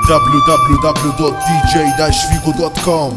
www.dj-figo.com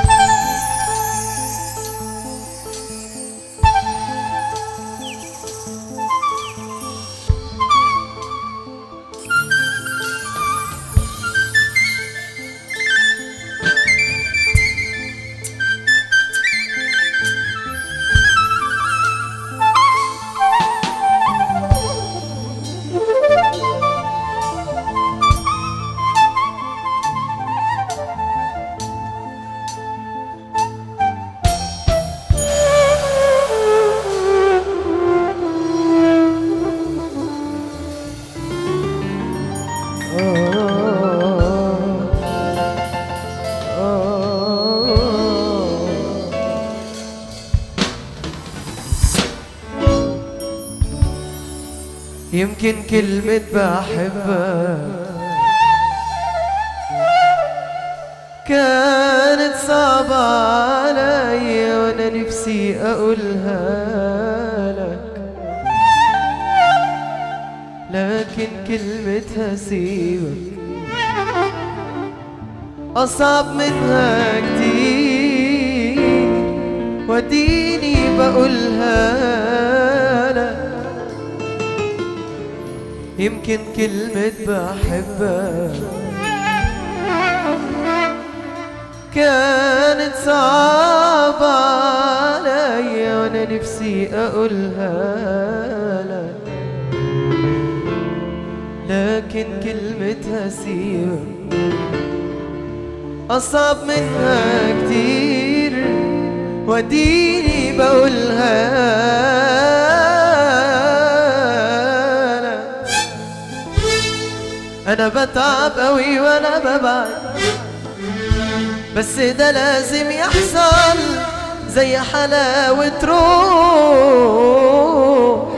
يمكن كلمة بحبك كانت صعبة علي وانا نفسي اقولها لك لكن كلمتها سيبك اصعب منها كتير وديني بقولها لك يمكن كلمة بحبك كانت صعبة علي وانا نفسي اقولها لك لكن كلمتها سيبك أصعب منها كتير وديني بقولها لك أنا بتعب أوي وأنا ببعد بس ده لازم يحصل زي حلاوة روح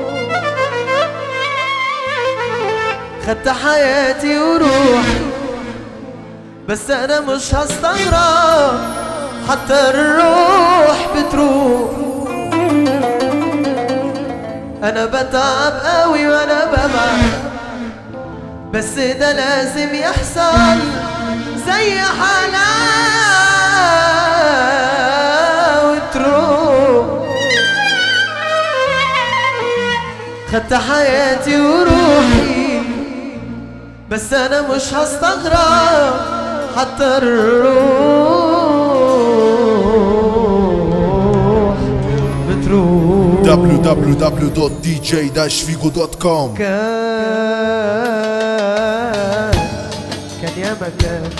خدت حياتي وروحي بس انا مش هستغرب حتى الروح بتروح انا بتعب قوي وانا ببعد بس ده لازم يحصل زي حلاوة روح خدت حياتي وروحي بس انا مش هستغرب حتى الروح بتروح www.dj-figo.com كان كان يا مكان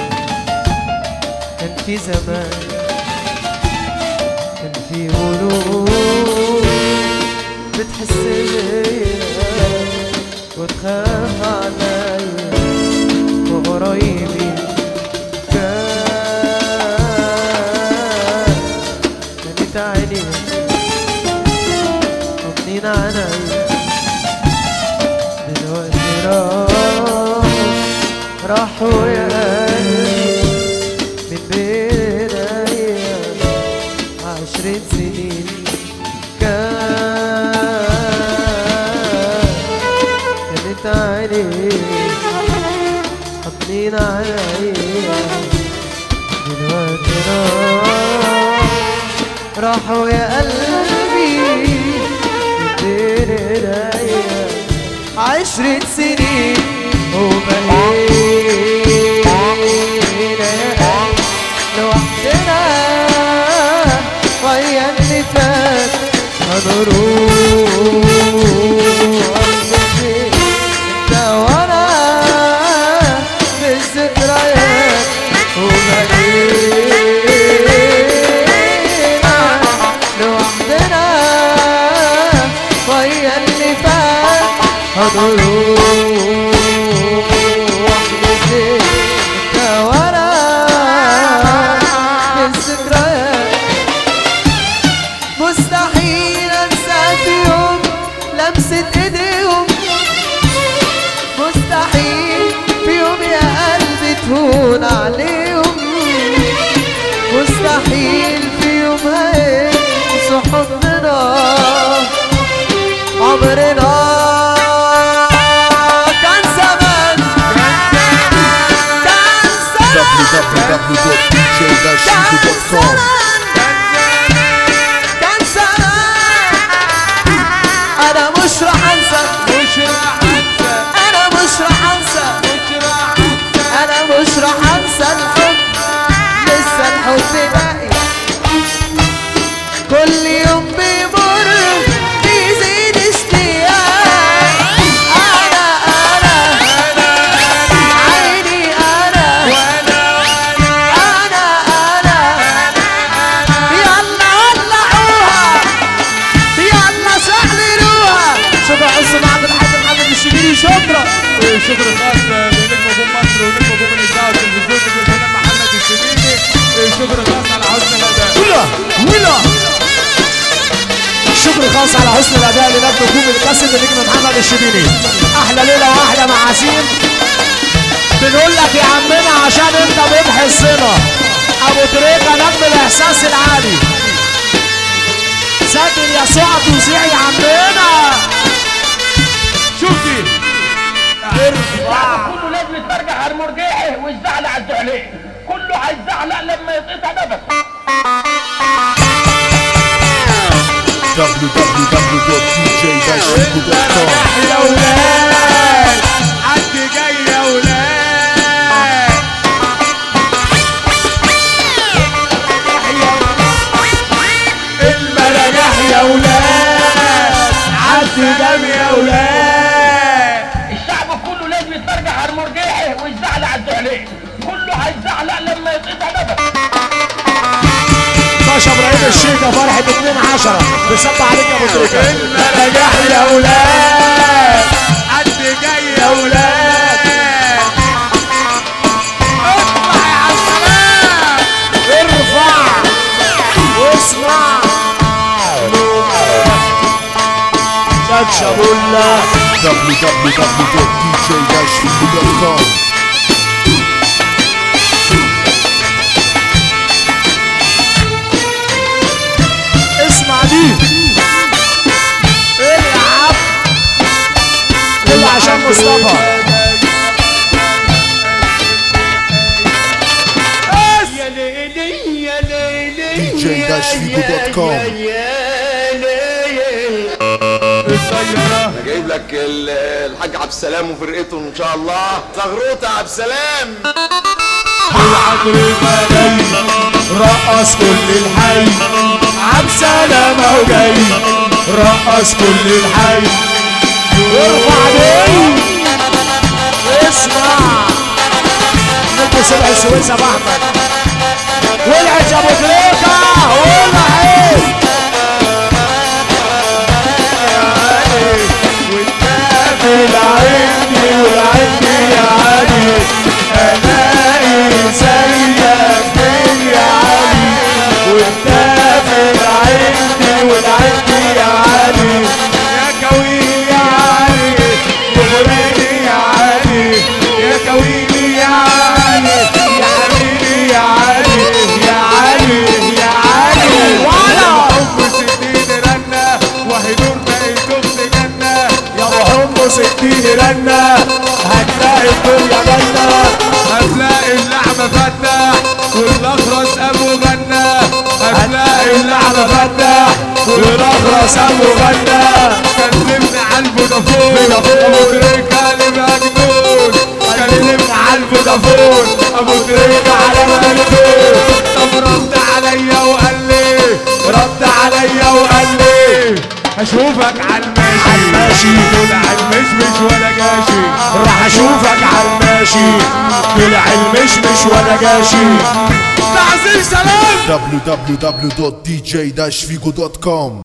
كان في زمان كان في قلوب بتحس بيا وتخاف عليا وقرايبي كان كانت عيني حاطين عليا دلوقتي راح راحوا يا قلبي من بين ايام عشرين سنين كان كانت عيني حاطين عليا دلوقتي راح راحوا يا قلبي من بين ايديا عشرة سنين وبقينا يا قلبي لوحدنا ويا اللي فات هنروح فين انت وانا في الذكريات وبقينا لوحدنا ويا اللي فات هنروح فين انت وانا في الذكريات مستحيل انسى في يوم لمسة ايديهم مستحيل في يوم يا قلبي تهون عليهم مستحيل في يوم هينسوا حضننا عمرنا كان زمان dj-figo.com كان زمان انا مش راح انسى مش راح انسى انا مش راح انسى مش راح انسى انا مش راح انسى الحب لسه الحب باقي كل يوم بيمر بيزيد اشتياق انا انا عيني انا وانا انا انا يلا ولعوها يلا شعللوها شكرا حسن عبد الحاج محمد الشبيلي شكرا شكر خاص لنجم نجوم مصر ونجم نجوم الاذاعه والتلفزيون نجم الفنان محمد الشبيبي شكر خاص على حسن الاداء ولا ولا شكر خاص على حسن الاداء لنجم نجوم القاسم النجم محمد الشبيلي احلى ليله واحلى معازيم بنقول لك يا عمنا عشان انت بيضحي الصله ابو تريكه نجم الاحساس العالي سجل يا سعد وزيع يا عمنا شوفي كله لازم يتفرجع على المرجيحي ويزعلق على الزعليه كله هيزعلق لما يتقطع نفسه www.dj-figo.com يا ولاد حد جاي يا ولاد المراجح يا ولاد حد جاي يا ولاد الشعب كله لازم يتفرجع على المرجيحي ويزعلق على الزعليه كله هيزعلق لما يتقطع نفسه باشا ابراهيم الشيخ فرحه 2 10 بيصب عليك يا ابو تريكه المراجح يا ولاد حد جاي يا ولاد اطلع يا عالسلام ارفع واسمع شاد شابولا www.dj-figo.com اسمع دي العب كله عشان مصطفى يا ليلي يا ليلي dj-figo.com السيارة جايب لك ال- الحاج عبد السلام وفرقته ان شاء الله زغروطه عبد السلام العطر جاي رقص كل الحي عبد سلام اهو جاي رقص كل الحي ارفع دي اسمع نجم سبع السويس يا ابو احمد ولعت يا ابو تريكه ولعت والعندي والعندي يا علي الاقي زيك فين يا علي وانت في العندي والعندي يا علي يا كويني يا علي مغربي يا علي يا كويني يا علي يا حبيبي يا علي يا علي يا علي ولا حب سنين رنة وهي نور بقت اخت جنة يا ابو حمص اديني رنه هتلاقي الدنيا جنه هتلاقي اللعبة فتح والاخرس ابو غنى هتلاقي اللعبة فتح والاخرس ابو غنى كلمنا على الفودافون ابو تريكة لمجنون كلمنا على الفودافون ابو تريكة على مجنون طب رد عليا وقال لي رد عليا وقال لي هشوفك على الماشي عالماشي. طلع المشمش ولا جاشي راح اشوفك على الماشي طلع المشمش ولا جاشي تعزيز سلام www.dj-figo.com